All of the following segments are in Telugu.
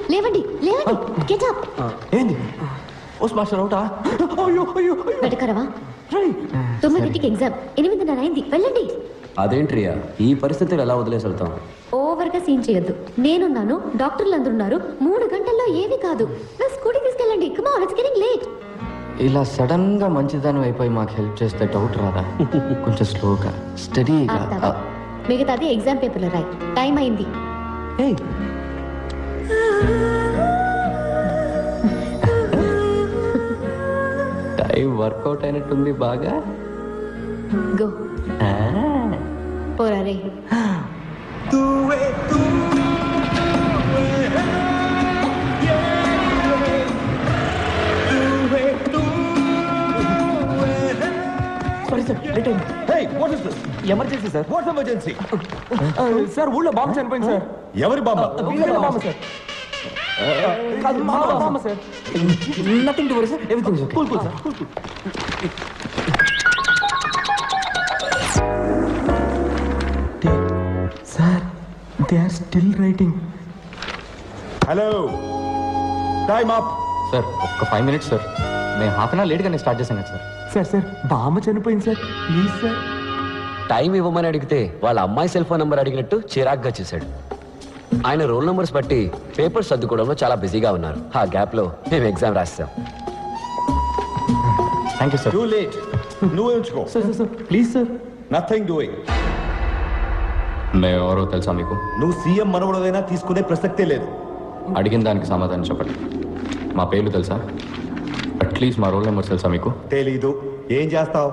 లేవండి లేవండి గెట్ అప్ ఏంది ఓ మాస్టర్ అవుటా అయ్యో అయ్యో అయ్యో. వెటకరవా రేయ్. తొమ్మిదింటికి ఎగ్జామ్ ఎనిమిదిన్నర అయింది వెళ్ళండి అదేంట్రియా ఈ పరిస్థితులు ఎలా వదిలేసి వెళ్తాం ఓవర్ గా సీన్ చేయొద్దు నేనున్నాను డాక్టర్లు అందరూ ఉన్నారు మూడు గంటల్లో ఏమీ కాదు నా స్కూటీ తీసుకెళ్ళండి కమా ఇట్స్ గెటింగ్ లేట్ ఇలా సడన్ గా మంచిదనం అయిపోయి మాకు హెల్ప్ చేస్తే డౌట్ రాదా కొంచెం స్లోగా స్టడీగా ఆపుతావా? మిగతాది ఎగ్జామ్ పేపర్లో రాయి టైం అయింది టైం వర్కౌట్ అయినట్టుంది బాగా గో పోరా రే సారీ సార్ లేట్ అయింది Hey, what is this? Emergency sir What emergency? Sir ఊళ్ళో బాంబు చనిపోయింది సార్ ఎవరి బామ్మ వీళ్ళ బాంబు సార్ కాదు మా bomb sir nothing to worry sir everything okay cool cool sir cool cool sir they are still writing hello time up sir ఒక్క ఫైవ్ మినిట్స్ సార్ మేము హాఫ్ అన్ అవర్ లేట్గానే స్టార్ట్ చేశాం కదా సార్ సార్ సార్ బామ్మ చనిపోయింది సార్ ప్లీజ్ సార్ టైం ఇవ్వమని అడిగితే వాళ్ళ అమ్మాయి సెల్ ఫోన్ నెంబర్ అడిగినట్టు చిరాగ్గా చేశాడు ఆయన రోల్ నెంబర్స్ బట్టి పేపర్స్ సర్దుకోవడంలో చాలా బిజీగా ఉన్నారు ఆ గ్యాప్ లో మేము ఎగ్జామ్ రాస్తాం thank you sir too late నువ్వే ఉంచుకో sir sir sir please sir nothing doing మేము ఎవరో తెలుసా మీకు నువ్వు సీఎం మనవడదైనా తీసుకునే ప్రసక్తే లేదు అడిగిన దానికి సమాధానం చెప్పండి మా పేర్లు తెలుసా అట్లీస్ట్ మా రోల్ నెంబర్ తెలుసా మీకు తెలీదు ఏం చేస్తావు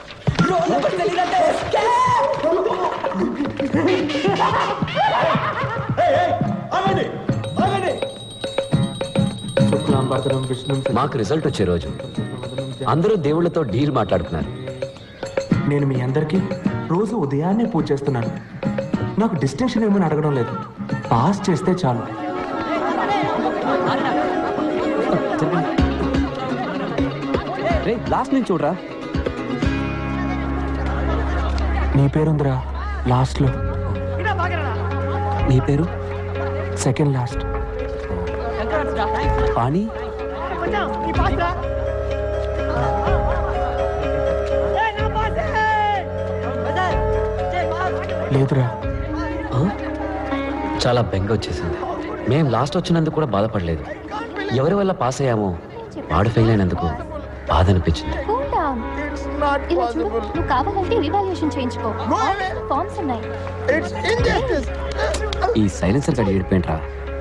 మాకు రిజల్ట్ వచ్చే రోజు అందరూ దేవుళ్ళతో డీల్ మాట్లాడుకున్నారు నేను మీ అందరికీ రోజు ఉదయాన్నే పూజ చేస్తున్నాను నాకు డిస్టింక్షన్ ఏమని అడగడం లేదు పాస్ చేస్తే చాలు లాస్ట్ నుంచి చూడరా నీ పేరుందిరా లాస్ట్లో నీ పేరు సెకండ్ లాస్ట్ పాణి లేదురా చాలా బెంగ వచ్చేసింది మేం లాస్ట్ వచ్చినందుకు కూడా బాధపడలేదు ఎవరి వల్ల పాస్ అయ్యామో వాడు ఫెయిల్ అయినందుకు బాధ అనిపించింది కూల్ డౌన్ ఇలా చూడు నువ్వు కావాలంటే రివాల్యూషన్ చేయించుకో ఫార్మ్స్ ఉన్నాయి ఈ సైలెన్సర్ గడి ఏడిపోయింట్రా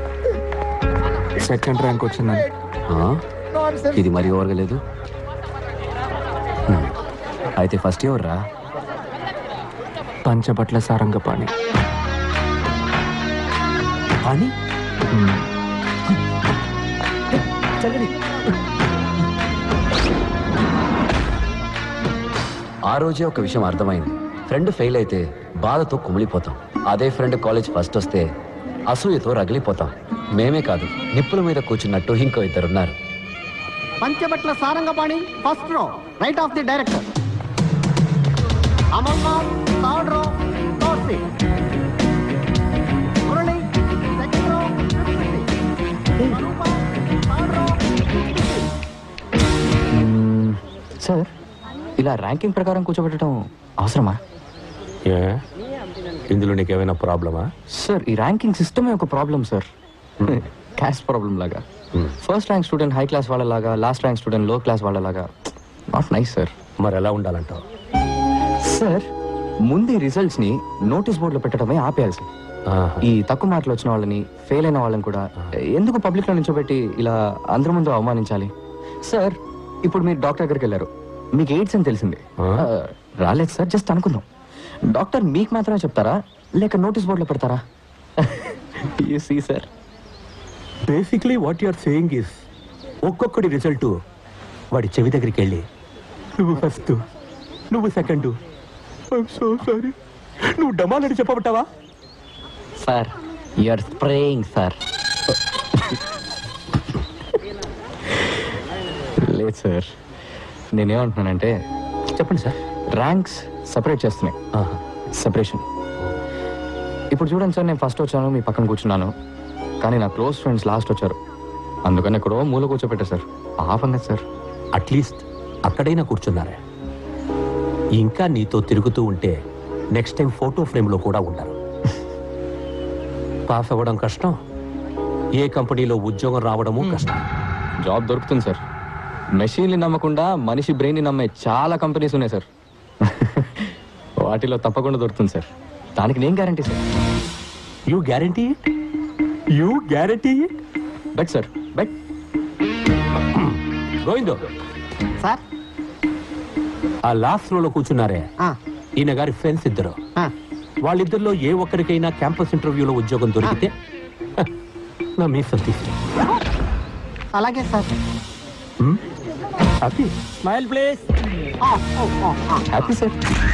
సెకండ్ ర్యాంక్ వచ్చిందని ఆ? ఇది మరీ ఓవర్గా లేదు హ్మ్. అయితే ఫస్ట్ ఇయర్ రా పంచబట్ల సారంగపాణి పాణి ఆ రోజే ఒక విషయం అర్థమైంది ఫ్రెండ్ ఫెయిల్ అయితే బాధతో కుమిలిపోతాం అదే ఫ్రెండ్ కాలేజ్ ఫస్ట్ వస్తే అసూయతో రగిలిపోతాం మేమే కాదు నిప్పుల మీద కూర్చున్నట్టు ఇంకో ఇద్దరున్నారు Panchabatla Sarangapani first row right of the director Amarnath third row third seat Murali second row third row sir ఇలా ర్యాంకింగ్ ప్రకారం కూర్చోబెట్టడం అవసరమా ఇందులో నీకేమైనా ప్రాబ్లమా సార్ ఈ ర్యాంకింగ్ సిస్టమే ఒక ప్రాబ్లం సార్ క్యాస్ట్ ప్రాబ్లం లాగా first rank student high class వాళ్ళలాగా last rank student low class వాళ్ళలాగా నాట్ నైస్ సార్ మరి ఎలా ఉండాలంటావు సార్ ముందు ఈ రిజల్ట్స్ ని నోటీస్ బోర్డులో పెట్టడమే ఆపేయాలి సార్ ఈ తక్కువ మార్కులు వచ్చిన వాళ్ళని ఫెయిల్ అయిన వాళ్ళని కూడా ఎందుకు పబ్లిక్ లో నిల్చోబెట్టి ఇలా అందరి ముందు అవమానించాలి సార్ ఇప్పుడు మీరు డాక్టర్ దగ్గరికి వెళ్ళారు మీకు ఎయిడ్స్ అని తెలిసింది ఆ, రాలేదు సార్ జస్ట్ అనుకుందాం డాక్టర్ మీకు మాత్రమే చెప్తారా లేక నోటీస్ బోర్డులో పెడతారా you see sir basically what you're saying is ఒక్కొక్కడి రిజల్ట్ వాడి చెవి దగ్గరికి వెళ్ళి నువ్వు ఫస్ట్ నువ్వు సెకండ్ సో సారీ నువ్వు డమాలని చెప్పబట్టావా సార్ యూఆర్ స్ప్రేయింగ్ సార్ లేదు సార్ నేనేమంటున్నానంటే చెప్పండి సార్ ర్యాంక్స్ సపరేట్ చేస్తున్నాయి సెపరేషన్ ఇప్పుడు చూడండి సార్ నేను ఫస్ట్ వచ్చాను మీ పక్కన కూర్చున్నాను కానీ నా క్లోజ్ ఫ్రెండ్స్ లాస్ట్ వచ్చారు అందుకని ఎక్కడో మూల కూర్చోపెట్టారు సార్ పాపం కదా సార్ అట్లీస్ట్ అక్కడైనా కూర్చున్నారా ఇంకా నీతో తిరుగుతూ ఉంటే నెక్స్ట్ టైం ఫోటో ఫ్రేమ్లో కూడా ఉండరు పాస్ అవ్వడం కష్టం ఏ కంపెనీలో ఉద్యోగం రావడము కష్టం జాబ్ దొరుకుతుంది సార్ మెషిన్ని నమ్మకుండా మనిషి బ్రెయిన్ని నమ్మే చాలా కంపెనీస్ ఉన్నాయి సార్ వాటిలో తప్పకుండా దొరుకుతుంది సార్ దానికి నేను guarantee sir you guarantee you guarantee bet sir bet గోవిందో సార్ ఆ లాస్ట్ రోలో కూర్చున్నారే ఆ, ఈయన గారి ఫ్రెండ్స్ ఇద్దరు ఆ, వాళ్ళిద్దరిలో ఏ ఒక్కరికైనా క్యాంపస్ ఇంటర్వ్యూలో ఉద్యోగం దొరికితే హ, నా మీసం తీసుకో అలాగే సార్ హ్యాపీ స్మైల్ ప్లేస్ ఆ, ఓ, ఓ, ఆ. హ్యాపీ సార్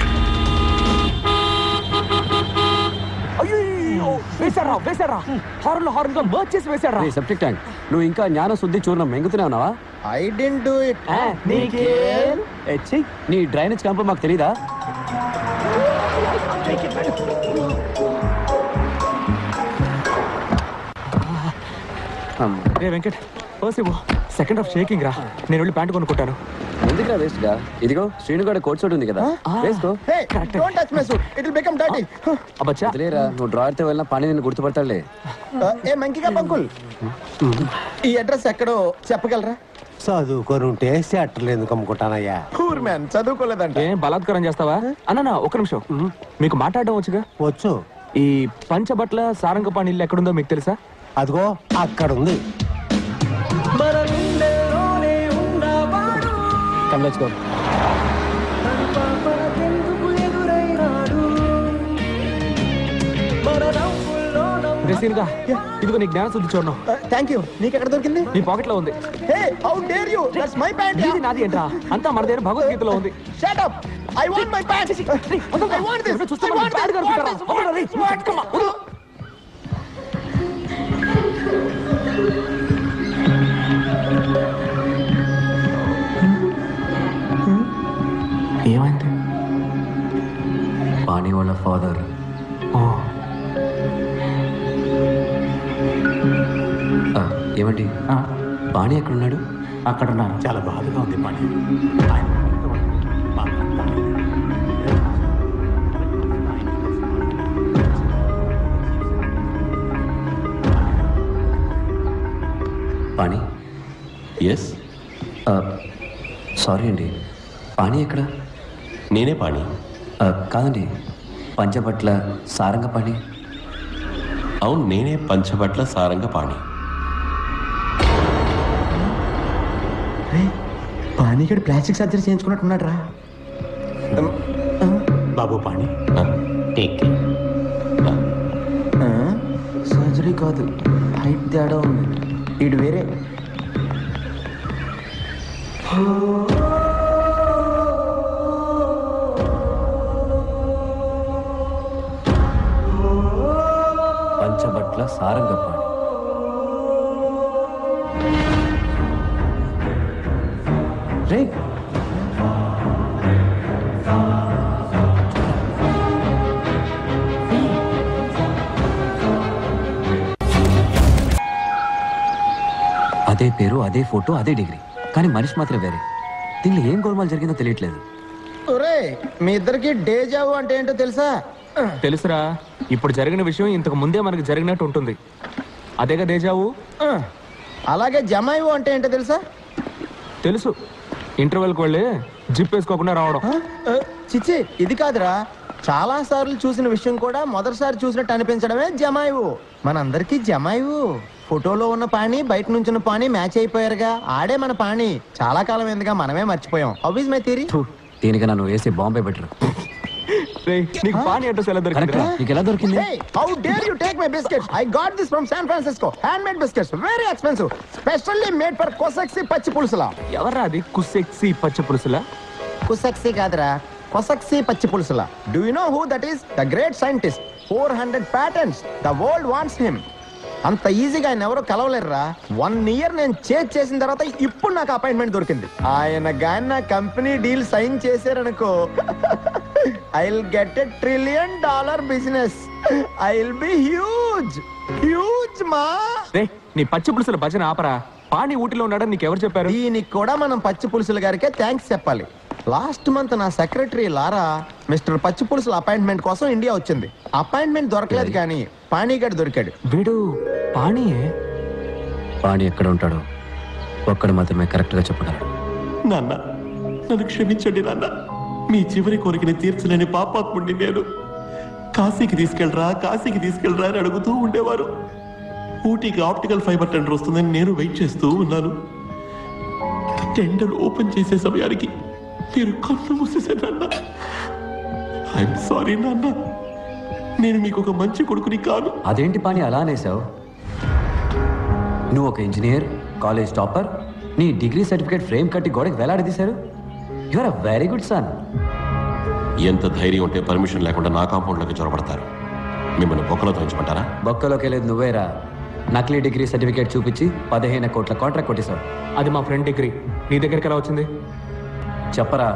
వేశారా వేశారా హార్న్ హార్న్ గా మర్చ్ చేసి వేశారా సెప్టిక్ ట్యాంక్ నువ్వు ఇంకా జ్ఞాన శుద్ధి చూర్ణం మెంగుతూనే ఉన్నావా ఐ డెంట్ డూ ఇట్ ఎచ్చి నీ డ్రైనేజ్ క్యాంప్ మాకు తెలీదా రే వెంకట్ ఓసేమో సెకండ్ హాఫ్ షేకింగ్ రా నేను వెళ్ళి ప్యాంట్ కొనుక్కుంటాను ఎందుకురా వేస్ట్ గా ఇదిగో శ్రీనుగాడ కోట్ సూట్ ఉంది కదా వేసుకో hey don't touch my suit it will become dirty అబ్బచ్చా వదిలేరా నువ్వు డ్రాయర్ తో వెళ్ళినా పని నిన్ను గుర్తుపడతాడులే ఏ మంకిగా పంకుల్ ఈ అడ్రస్ ఎక్కడో చెప్పగలరా చదువుకొని ఉంటే సెట్లు ఎందుకు అమ్ముకుంటానయ్యా పూర్ మ్యాన్ చదువుకోలేదంట ఏం బలాత్కారం చేస్తావా అన్న ఒక నిమిషం మీకు మాట్లాడడం వచ్చుగా వచ్చు ఈ పంచబట్ల సారంగపాణి ఇల్లు ఎక్కడుందో మీకు తెలుసా అదిగో అక్కడ ఉంది కమలచ్చుకో డ్రెస్సీన్గా ఇదిగో నీ జ్ఞాన శుద్ధి చూడడం థ్యాంక్ యూ నీకు ఎక్కడ దొరికింది నీ పాకెట్ లో ఉంది hey how dare you that's my pant నీది నాది ఏంట్రా అంతా మన దగ్గర భగవద్గీతలో ఉంది shut up I want my pant I want this చూస్తే మనం bad గా అనుకుంటారా? వదలరా, రేయ్, come on, వదలు. ఏమైంది పాణి వాళ్ళ ఫాదర్ ఓ, ఏమండి ఆ, పాణి ఎక్కడున్నాడు అక్కడ ఉన్నాను చాలా బాధగా ఉంది పని ఆయన మా అత్త ఆయన. పాణి ఎస్ సారీ అండి పాణి ఎక్కడ నేనే పాణి ఆ, కాదండి పంచబట్ల సారంగ పాణి అవును నేనే పంచబట్ల సారంగ పాణి పానీగడ్ ప్లాస్టిక్ సర్జరీ చేయించుకున్నట్టున్నాడు రా బాబు పాణి ఆ, టేక్ కేర్. సర్జరీ కాదు హైట్ తేడా ఉంది ఇటు వేరే పంచబట్ల సారంగ పాణి రే అదే పేరు అదే ఫోటో అదే డిగ్రీ కానీ మనిషి మాత్రం వేరే దీనిలో ఏం గోల్మాల్ జరిగిందో తెలియట్లేదు ఒరే మీ ఇద్దరికి డేజావు అంటే ఏంటో తెలుసా తెలుసురా ఇప్పుడు జరిగిన విషయం ఇంతకు ముందే మనకు జరిగినట్టు ఉంటుంది అదేగా దేజావు ఆ, అలాగే జమాయివు అంటే ఏంటో తెలుసా తెలుసు ఇంటర్వెల్కి వెళ్ళి జిప్ వేసుకోకుండా రావడం ఆ, ఆ, చిచ్చి ఇది కాదురా చాలా సార్లు చూసిన విషయం కూడా మొదటిసారి చూసినట్టు అనిపించడమే జమాయివు మనందరికీ జమాయివు ఫోటోలో ఉన్న పాణి బయట నుంచిన పాణి మ్యాచ్ అయిపోయారుగా ఆడే మన పాణి చాలా కాలం ఎందుగా మనమే మర్చిపోయాం హౌ ఇస్ మై థియరీ దీనికి నన్ను వేసి బాంబే బెటర్ రేయ్, నీకు పానీ అడ్రస్ ఎలా కరెక్ట్ దొరికిందిరా నీకు ఎలా దొరికింది Hey, how dare you take my biscuits? I got this from San Francisco. Handmade biscuits, very expensive. Specially made for Kosaksi పచ్చి పులుసులా ఎవర్రా అది కుస్సెక్సి పచ్చ పులుసులా కుసక్సి కాదురా కొసక్సి పచ్చి పులుసులా do you know who that is the great scientist four hundred patterns the world wants him అంత ఈజీగా ఆయన ఎవరో కలవలేరురా వన్ ఇయర్ నేను చేజ్ చేసిన తర్వాత ఇప్పుడు నాకు అపాయింట్మెంట్ దొరికింది ఆయన గాని నా కంపెనీ డీల్ సైన్ చేశారనుకో I will get a trillion dollar business I will be huge huge మా రే నీ పచ్చి పులుసుల భజన ఆపరా పాణి ఊటిలో ఉన్నాడని నీకెవరు చెప్పారు దీనికి కూడా మనం పచ్చి పులుసుల గారికే థ్యాంక్స్ చెప్పాలి లాస్ట్ మంత్ నా secretary Laura mister Pachchi Pulusula appointment కోసం ఇండియా వచ్చింది అపాయింట్మెంట్ దొరకలేదు కానీ పానీగడ్ దొరికాడు వీడు పాణియే పాణి ఎక్కడ ఉంటాడో ఒక్కడు మాత్రమే కరెక్ట్గా చెప్పగలడు నాన్న నన్ను క్షమించండి నాన్న మీ చివరి కోరికని తీర్చలేని పాపాత్ముడిని నేను కాశీకి తీసుకెళ్ళరా కాశీకి తీసుకెళ్ళరా అని అడుగుతూ ఉండేవారు ఊటీకి ఆప్టికల్ ఫైబర్ టెండర్ వస్తుందని నేను వెయిట్ చేస్తూ ఉన్నాను టెండర్ ఓపెన్ చేసే సమయానికి మీరు కళ్ళు మూసేశారు నాన్న ఐఎమ్ సారీ నాన్న నేను మీకు ఒక మంచి కొడుకుని కాను అదేంటి పాణి అలా అనేసావు నువ్వు ఒక ఇంజనీర్ కాలేజ్ టాపర్ నీ డిగ్రీ సర్టిఫికేట్ ఫ్రేమ్ కట్టి గోడకి వేలాడదీశారు your a very good son ఎంత ధైర్యం ఉంటే పర్మిషన్ లేకుండా నా కాంపౌండ్లోకి చొరబడతారు మిమ్మల్ని బొక్కలో తోయించమంటారా బొక్కలోకి వెళ్ళేది నువ్వేరా నకిలీ డిగ్రీ సర్టిఫికేట్ చూపించి పదిహేను కోట్ల కాంట్రాక్ట్ కొట్టేశావు అది మా ఫ్రెండ్ డిగ్రీ నీ దగ్గరికి ఎలా వచ్చింది చెప్పరా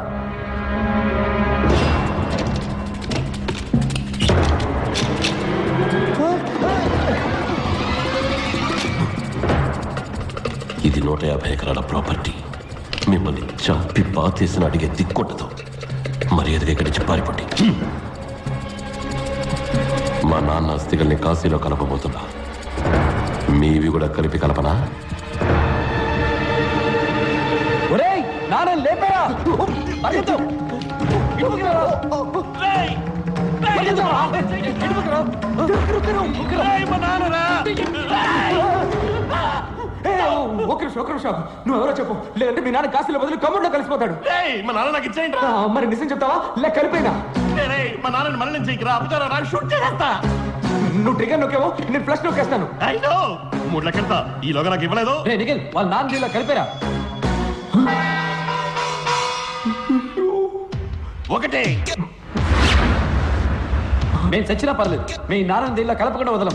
ఇది నూట యాభై ఎకరాల ప్రాపర్టీ మిమ్మల్ని చంపి పాతేసిన అడిగే దిక్కుండదు మర్యాదగా ఇక్కడి నుంచి పారిపోండి మా నాన్న అస్థికల్ని కాశీలో కలపబోతున్నా మీవి కూడా కలిపి కలపనా ఒరేయ్ నాన్న లేపరా పరిగెత్తు ఇటుపక్కకి రా. రేయ్! పరిగెత్తు రా. ఇటుపక్కకి రా. ఏ, ఒక్క నిమిషం ఒక్క నిమిషం నువ్వు ఎవరో చెప్పు లేదంటే మీ నాన్న కాశీలో బదులు కమ్ముడిలో కలిసిపోతాడు మా నాన్న నాకు ఇచ్చేయండి ఆ, మరి నిజం చెప్తావా లేక కలిపోయినా మా నాన్నని మరణం చేయకరా అప్పుతారా రా షూట్ చేసేస్తా నువ్వు ట్రిగర్ నొక్కేవో నేను ఫ్లష్ నొక్కేస్తాను అయినో మూడు లెక్కడతా ఈలోగా నాకు ఇవ్వలేదు రే నిఖిల్ వాళ్ళ నాన్న దీనిలో కలిపారా ఒకటే మేము చచ్చినా పర్లేదు మీ నాన్న దీనిలో కలపకుండా వదలం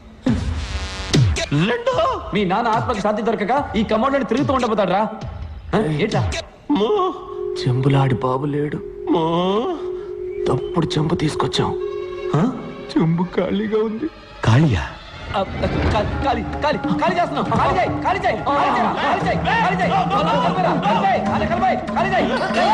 రెండు మీ నాన్న ఆత్మకి శాంతి దొరకక ఈ కమాండ్ తిరుగుతూ ఉండబోతాడు రా ఏంటా మూ చెంబులాడి బాబు లేడు మూ తప్పుడు చెంబు తీసుకొచ్చాం చెంబు ఖాళీగా ఉంది కాళియా ఆ, కాలి కాలి కాలి కాలి చేస్తున్నాం కాలి చేయి కాలి చేయి కాలి చేయరా, కాలి చేయి కాలి చేయి వాళ్ళ కలిపేరా, కాలి చేయి, వాళ్ళ కలిపేయ్, కాలి చేయి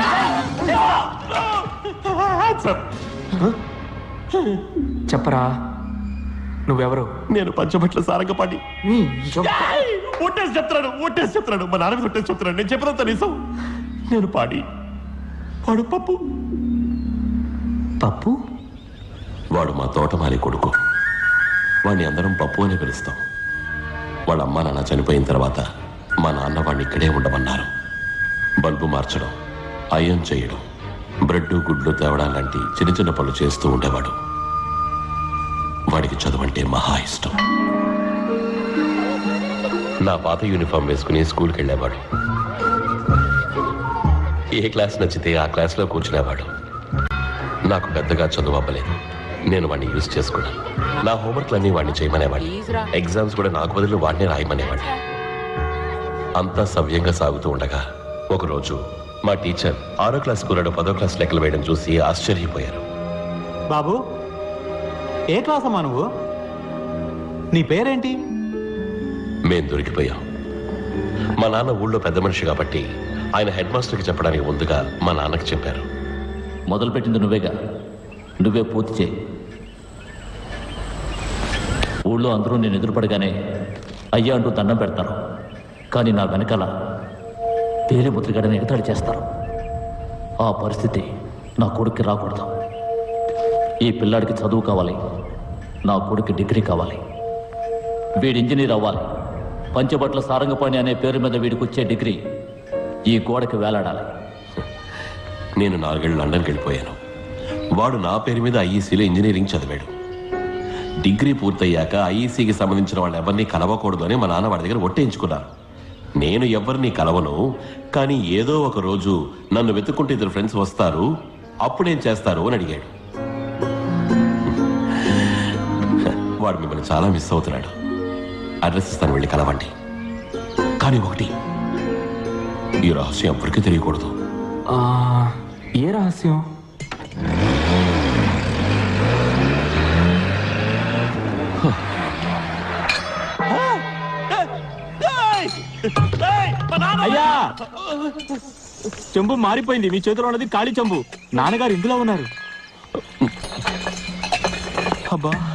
చెప్పరా నువ్వెవరు నేను పంచబట్ల సారంగపాటి నీ యబ్బ- ఒట్టేసి చెప్తున్నాడు ఒట్టేసి చెప్తున్నాడు మా నాన్న మీద ఒట్టేసి చెప్తున్నాడు నేను చెప్పినంత నిజం నేను పాడి వాడు పప్పు పప్పు వాడు మా తోటమాలి కొడుకు వాడిని అందరం పప్పు అని పిలుస్తాం వాళ్ళ అమ్మ నాన్న చనిపోయిన తర్వాత మా నాన్న వాడిని ఇక్కడే ఉండమన్నారు బల్బు మార్చడం అయం చేయడం బ్రెడ్ గుడ్లు తేవడం లాంటి చిన్న చిన్న పనులు చేస్తూ ఉండేవాడు వాడికి చదువంటే మహా ఇష్టం నా పాత యూనిఫామ్ వేసుకుని స్కూల్కి వెళ్ళేవాడు ఏ క్లాస్ నచ్చితే ఆ క్లాస్లో కూర్చునేవాడు నాకు పెద్దగా చదువు అవ్వలేదు నేను వాడిని యూజ్ చేసుకున్నాను నా హోంవర్క్లన్నీ వాడిని చేయమనేవాడిని ఎగ్జామ్స్ కూడా నాకు బదులు వాడిని రాయమనేవాడిని అంతా సవ్యంగా సాగుతూ ఉండగా ఒకరోజు మా టీచర్ ఆరో క్లాస్ స్కూల్లో పదో క్లాస్ లెక్కలు వేయడం చూసి ఆశ్చర్యపోయారు బాబు ఏ క్లాస్ అమ్మా నువ్వు నీ పేరేంటి మేం దొరికిపోయాం మా నాన్న ఊళ్ళో పెద్ద మనిషి కాబట్టి ఆయన హెడ్ మాస్టర్కి చెప్పడానికి ముందుగా మా నాన్నకి చెప్పారు మొదలుపెట్టింది నువ్వేగా నువ్వే పూర్తి చేయి ఊళ్ళో అందరూ నేను ఎదురుపడగానే అయ్యా అంటూ దండం పెడతారు కానీ నా వెనకాల వేరే ముద్రగడని ఎగతాళి చేస్తారు ఆ పరిస్థితి నా కొడుక్కి రాకూడదు ఈ పిల్లాడికి చదువు కావాలి నా కొడుక్కి డిగ్రీ కావాలి వీడి ఇంజనీర్ అవ్వాలి పంచబట్ల సారంగపాణి అనే పేరు మీద వీడికి వచ్చే డిగ్రీ ఈ గోడకి వేలాడాలి నేను నాలుగేళ్ళు లండన్కి వెళ్ళిపోయాను వాడు నా పేరు మీద ఐఈసీలో ఇంజనీరింగ్ చదివాడు డిగ్రీ పూర్తయ్యాక ఐఈసీకి సంబంధించిన వాళ్ళు ఎవరిని కలవకూడదు అని మా నాన్న వాడి దగ్గర ఒట్టేయించుకున్నారు నేను ఎవరిని కలవను కానీ ఏదో ఒక రోజు నన్ను వెతుక్కుంటే ఇద్దరు ఫ్రెండ్స్ వస్తారు అప్పుడేం చేస్తారు అని అడిగాడు వాడు మిమ్మల్ని చాలా మిస్ అవుతున్నాడు అడ్రస్ ఇస్తాను వెళ్ళి కలవండి కానీ ఒకటి ఈ రహస్యం ఎవరికీ తెలియకూడదు ఆ, ఏ రహస్యం అయ్యా చెంబు మారిపోయింది మీ చేతిలో ఉన్నది ఖాళీ చెంబు నాన్నగారు ఇందులో ఉన్నారు అబ్బా